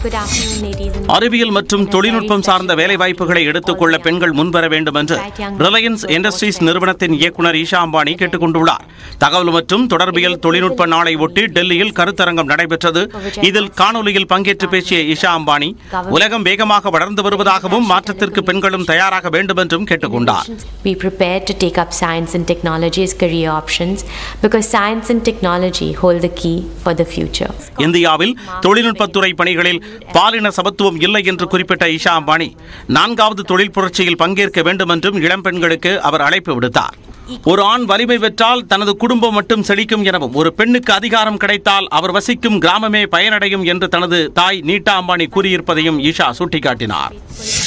Good afternoon, ladies and அறிவியல் மற்றும் தொழில்நுட்பம் சார்ந்த வேலைவாய்ப்புகளை எடுத்துக்கொள்ள பெண்கள் முன்வர வேண்டும் என்று ரிலையன்ஸ் இண்டஸ்ட்ரீஸ் நிறுவனத்தின் இயக்குனர் ஈஷா அம்பானி கேட்டுக் கொண்டுள்ளார் தகவல் மற்றும் தொடர்பியல் தொழில்நுட்ப நாளை ஒட்டி டெல்லியில் கருத்தரங்கம் நடைபெற்றது இதில் காணொலியில் பங்கேற்று பேசிய ஈஷா அம்பானி உலகம் வேகமாக வளர்ந்து வருவதாகவும் மாற்றத்திற்கு பெண்களும் தயாராக வேண்டும் என்றும் கேட்டுக்கொண்டார் Be prepared to take up science and technology as career options because science and technology hold the key for the future. இந்தியாவில் தொழில்நுட்பத்துறை பணிகளில் பாலின சமத்துவம் இல்லை என்று குறிப்பிட்ட ஈஷா அம்பானி நான்காவது தொழில் புரட்சியில் பங்கேற்க வேண்டும் என்றும் இளம் பெண்களுக்கு அவர் அழைப்பு விடுத்தார் ஒரு ஆண் வலிமை பெற்றால் தனது குடும்பம் மட்டும் செழிக்கும் எனவும் ஒரு பெண்ணுக்கு அதிகாரம் கிடைத்தால் அவர் வசிக்கும் கிராமமே பயனடையும் என்று தனது தாய் நீட்டா அம்பானி கூறியிருப்பதையும் ஈஷா சுட்டிக்காட்டினார்